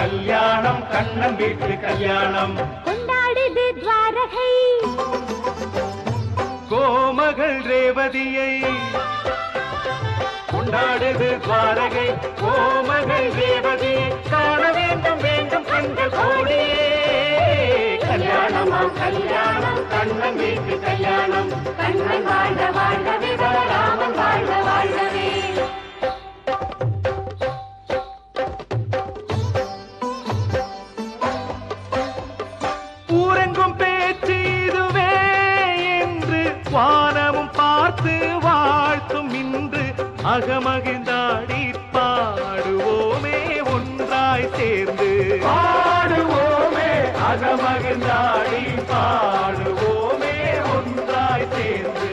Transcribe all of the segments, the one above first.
கல்யாணம் கண்ணன் வீட்டு கல்யாணம் கொண்டாடுது துவாரகை கோமகள் ரேவதியை கொண்டாடுது துவாரகை கோமகள் ரேவதியை காண வேண்டும் வேண்டும் கண்கள் கோடியே கல்யாணமாம் கல்யாணம் கண்ணன் வீட்டு கல்யாணம் கண்ணன் வாழ்க வாழ்கவே பலராமன் வாழ்க வாழ்கவே ஊரெங்கும் பேச்சு இதுவே என்று வானமும் பார்த்து வாழ்த்தும் இன்று அகமகிழ்ந்தாடி பாடுவோமே ஒன்றாய் சேர்ந்து பாடுவோமே அகமகிழ்ந்தாடி பாடுவோமே ஒன்றாய் சேர்ந்து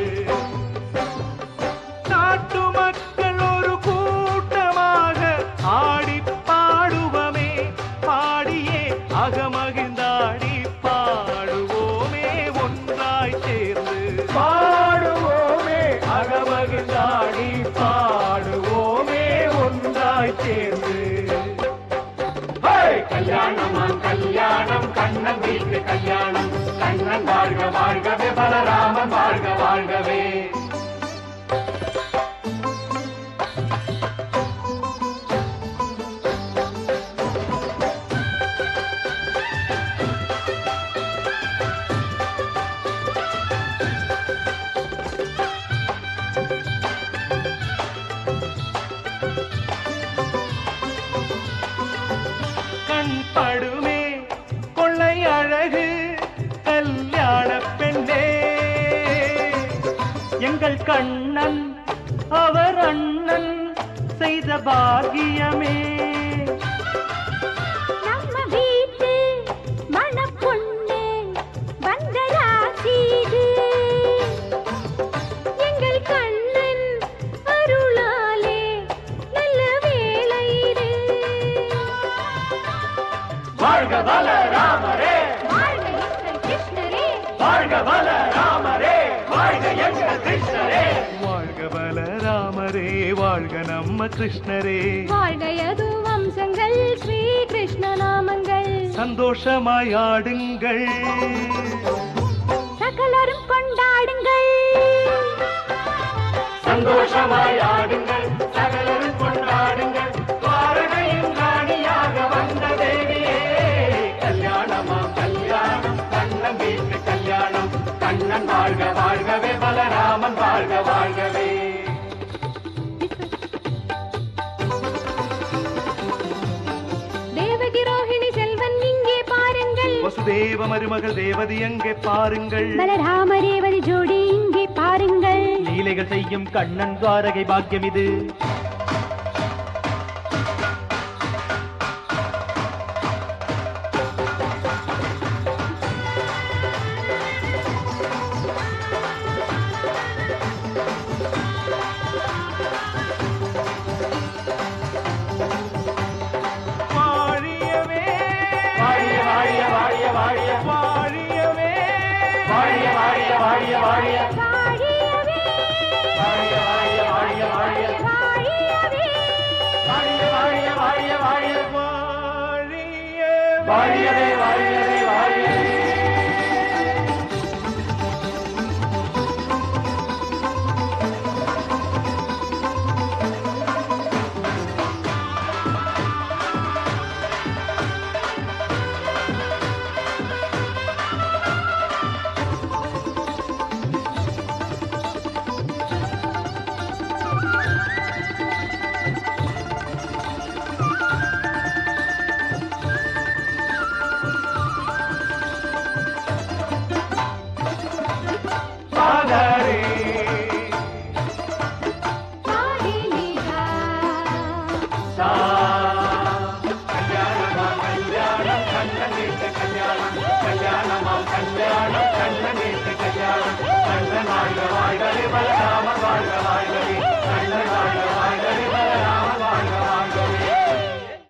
நாட்டு மக்கள் ஒரு கூட்டமாக ஆடி பாடுவமே பாடியே அகமகிழ்ந்தாடி பாடுவோமே ஒன்றாய் சேர்ந்து பாடுவோமே அகமகிழ்ந்தாடி பாடுவோமே ஒன்றாய் சேர்ந்து கல்யாணமாம் கல்யாணம் கண்ணன் வீட்டு கல்யாணம் கண்ணன் வாழ்க வாழ்கவே பலராமன் வாழ்க வாழ்கவே கண் படுமே கொள்ளை அழகு கல்யாண பெண்ணே எங்கள் கண்ணன் அவர் அண்ணன் செய்த பாகியமே நம்ம வீட்டு மணப்பொண்ணு வந்த ராசி இது. எங்கள் கண்ணன் அருளாலே நல்ல வேளை இது. வாழ்க வல ராமரே வாழ்க எங்கள் கிருஷ்ணரே வாழ்க வல ராமரே வாழ்க எங்கள் கிருஷ்ணரே வாழ்க வல ராமரே வாழ்க நம்ம கிருஷ்ணரே வாழ்க யது வம்சங்கள் ஸ்ரீ கிருஷ்ண நாமங்கள் சந்தோஷமாய் ஆடுங்கள் சகலரும் கொண்டாடுங்கள் சந்தோஷமாய் ஆடுங்கள் சகலரும் கொண்டாடுங்கள் துவாரகையின் ராணியாக வந்த தேவியே கல்யாணமா கல்யாணம் கண்ணன் வீட்டு கல்யாணம் கண்ணன் வாழ்க வாழ்கவே பலராமன் வாழ்க வாழ்கவே தேவகி ரோஹிணி செல்வன் இங்கே பாருங்கள் வசுதேவ மருமகள் தேவதி அங்கே பாருங்கள் பலராம ரேவதி ஜோடி இங்கே பாருங்கள் லீலைகள் செய்யும் கண்ணன் துவாரகை பாக்கியம் இது வாழியவே வாழிய வாழிய வாழிய வாழிய வாழியவே வாழிய வாழிய வாழிய வாழிய வாழியவே வாழிய வாழிய வாழிய வாழிய வாழியவே வாழிய வாழிய வாழிய வாழிய வாழிய வாழியவே வாழியவே வாழியவே பாதரே பாடிலிகா சா கல்யாணமா கல்யாணம் கண்ணன் வீட்டு கல்யாணம் கல்யாணமா கல்யாணம் கண்ணன் வீட்டு கல்யாணம் கண்ணன் வாழ்க வாழ்கவே பலரா